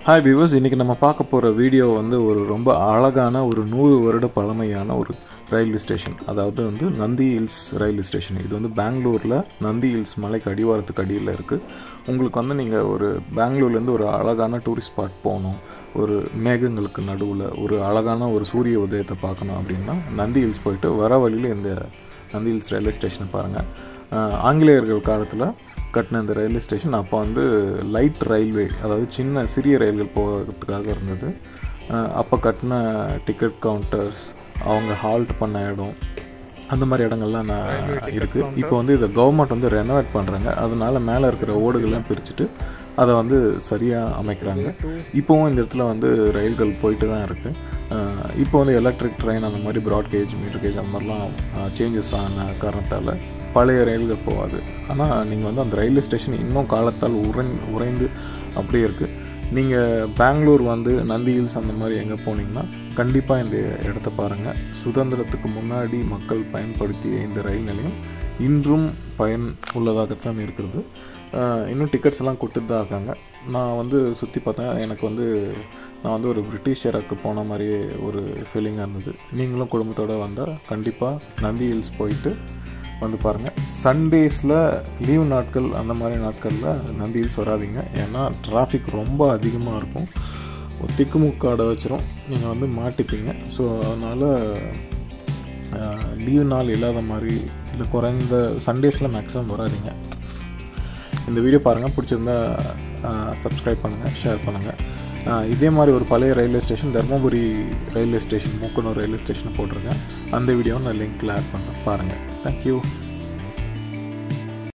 hi viewers இன்றைக்கி நம்ம பார்க்க போகிற வீடியோ வந்து ஒரு ரொம்ப அழகான ஒரு நூறு வருட பழமையான ஒரு ரயில்வே ஸ்டேஷன் அதாவது வந்து நந்தி ஹில்ஸ் ரயில்வே ஸ்டேஷன் இது வந்து பெங்களூரில் நந்தி ஹில்ஸ் மலைக்கு அடிவாரத்துக்கு அடியில் இருக்குது உங்களுக்கு வந்து நீங்கள் ஒரு பெங்களூர்லேருந்து ஒரு அழகான டூரிஸ்ட் ஸ்பாட் போகணும் ஒரு மேகங்களுக்கு நடுவில் ஒரு அழகான ஒரு சூரிய உதயத்தை பார்க்கணும் அப்படின்னா நந்தி ஹில்ஸ் போயிட்டு வர வழியில் இந்த நந்தி ஹில்ஸ் ரயில்வே ஸ்டேஷனை பாருங்கள் ஆஹ் ஆங்கிலேயர்கள் காலத்தில் கட்டின இந்த ரயில்வே ஸ்டேஷன் அப்போ வந்து லைட் ரயில்வே அதாவது சின்ன சிறிய ரயில்கள் போகிறதுக்காக இருந்தது ஆஹ் அப்போ கட்டின டிக்கெட் கவுண்டர்ஸ் அவங்க ஹால்ட் பண்ண இடம் அந்த மாதிரி இடங்கள்லாம் நான் இருக்குது இப்போ வந்து இதை கவர்மெண்ட் வந்து ரெனோவேட் பண்ணுறாங்க அதனால மேலே இருக்கிற ஓடுகள்லாம் பிரிச்சுட்டு அதை வந்து சரியாக அமைக்கிறாங்க இப்போவும் இந்த இடத்துல வந்து ரயில்கள் போயிட்டு தான் இருக்குது இப்போ வந்து எலக்ட்ரிக் ட்ரெயின் அந்த மாதிரி ப்ராட் கேஜ் மீட்டர் கேஜ் அந்த மாதிரிலாம் சேஞ்சஸ் ஆன காரணத்தால் பழைய ரயில்கள் போகாது ஆனால் நீங்கள் வந்து அந்த ரயில்வே ஸ்டேஷன் இன்னும் காலத்தால் உறை உறைந்து அப்படியே இருக்குது நீங்கள் பெங்களூர் வந்து நந்தி ஹில்ஸ் அந்த மாதிரி எங்கே போனீங்கன்னா கண்டிப்பாக இந்த இடத்த பாருங்கள் சுதந்திரத்துக்கு முன்னாடி மக்கள் பயன்படுத்திய இந்த ரயில் நிலையம் இன்றும் பயன் உள்ளதாகத்தான் இருக்கிறது ஆஹ் இன்னும் டிக்கெட்ஸ் எல்லாம் கொடுத்துட்டு தான் இருக்காங்க நான் வந்து சுற்றி பார்த்தேன் எனக்கு வந்து நான் வந்து ஒரு பிரிட்டிஷ் எராக்கு போன மாதிரியே ஒரு ஃபீலிங்காக இருந்தது நீங்களும் குடும்பத்தோடு வந்தால் கண்டிப்பாக நந்தி ஹில்ஸ் போயிட்டு வந்து பாருங்கள் சண்டேஸில் லீவ் நாட்கள் அந்த மாதிரி நாட்களில் நந்தி ஹில்ஸ் வராதிங்க ஏன்னா டிராஃபிக் ரொம்ப அதிகமாக இருக்கும் திக்குமுக்காடை வச்சிரும் நீங்கள் வந்து மாட்டிப்பீங்க ஸோ அதனால் லீவ் நாள் இல்லாத மாதிரி இல்லை குறைந்த சண்டேஸில் மேக்ஸிமம் வராதிங்க இந்த வீடியோ பாருங்கள் பிடிச்சிருந்தா சப்ஸ்கிரைப் பண்ணுங்கள் ஷேர் பண்ணுங்கள் இதே மாதிரி ஒரு பழைய railway station Dharmapuri railway station Mookkanur railway station போட்டிருக்கேன் அந்த வீடியோவை நான் லிங்க்கில் ஆட் பண்ணேன் பாருங்கள் தேங்க்யூ